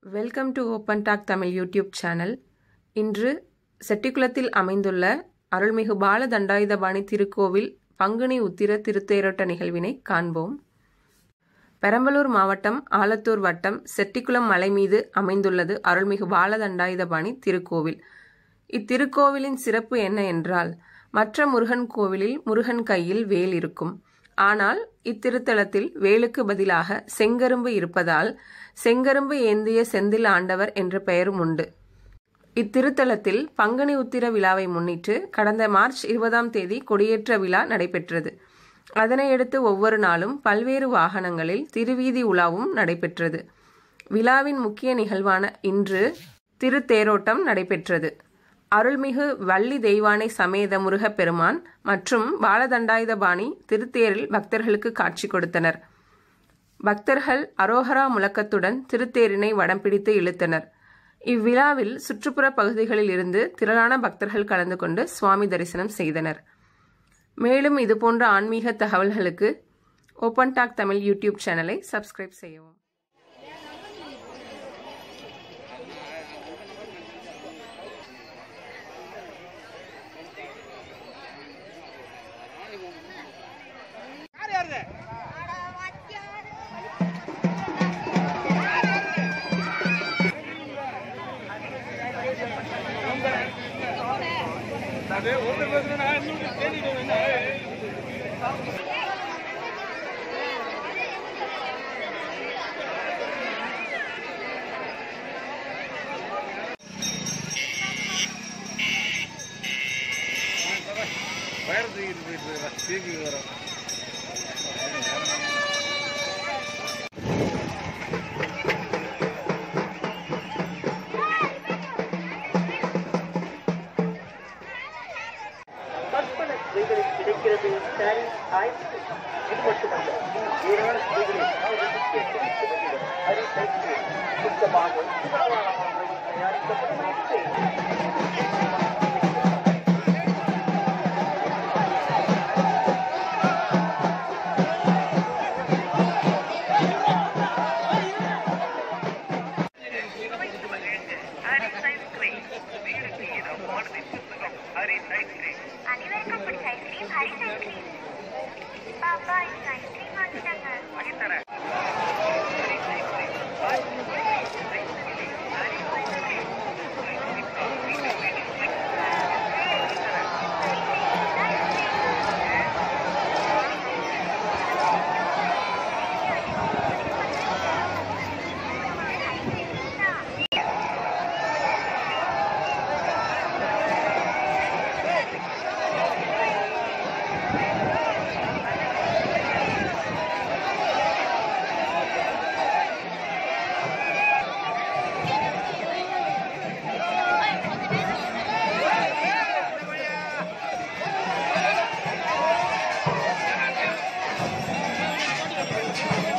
welcome to open talk Tamil YouTube channel இன்று செட்டிக்குளத்தில் அமைந்துள்ள அருள்மிகு பால தண்டாயுதபாணி திருக்கோவில் பங்குனி உத்திர திருத்தேரோட்ட நிகழ்வினை காண்போம் பெரம்பலூர் மாவட்டம் ஆலத்தூர் வட்டம் செட்டிக்குளம் மலை மீது அமைந்துள்ளது அருள்மிகு பால தண்டாயுதபாணி திருக்கோவில் இத்திருக்கோவிலின் சிறப்பு என்ன என்றால் மற்ற முருகன் கோவிலில் முருகன் கையில் வேல் இருக்கும் ஆனால் இத்திருத்தலத்தில் வேலுக்கு பதிலாக செங்கரும்பு இருப்பதால் செங்கரும்பு ஏந்திய செந்தில் ஆண்டவர் என்ற பெயரும் உண்டு இத்திருத்தலத்தில் பங்குனி உத்திர விழாவை முன்னிட்டு கடந்த மார்ச் இருபதாம் தேதி கொடியேற்ற விழா நடைபெற்றது அதனையடுத்து ஒவ்வொரு நாளும் பல்வேறு வாகனங்களில் திருவீதி உலாவும் நடைபெற்றது விழாவின் முக்கிய நிகழ்வான இன்று திருத்தேரோட்டம் நடைபெற்றது அருள்மிகு வள்ளி தெய்வானை சமேத முருகப்பெருமான் மற்றும் பாலதண்டாயுதபாணி திருத்தேரில் பக்தர்களுக்கு காட்சி கொடுத்தனர் பக்தர்கள் அரோகரா முழக்கத்துடன் திருத்தேரினை வடம் பிடித்து இழுத்தனர் இவ்விழாவில் சுற்றுப்புற பகுதிகளில் இருந்து திரளான பக்தர்கள் கலந்து கொண்டு சுவாமி தரிசனம் செய்தனர் மேலும் இதுபோன்ற ஆன்மீக தகவல்களுக்கு ஓப்பன் டாக் தமிழ் யூடியூப் சேனலை சப்ஸ்கிரைப் செய்யவும் வயர் தூக்கிட்டு போயிட்டு இருக்கா தூக்கி வரோம் கற்பன ஸ்திரீகளில் கிடைக்கிறது சாரி ஆய்வு இது மட்டுமல்ல ஏராள ஸ்திரீகளில் ஹரி சைக்கிள் சுத்தமாக தயாரிக்கப்படும் அனைவருக்கும் பிடிச்ச ஐஸ்கிரீம் ஹரிஸ் ஐஸ்கிரீம் பாப்பா இந்த ஐஸ்கிரீம் வாங்கிட்டாங்க ஆ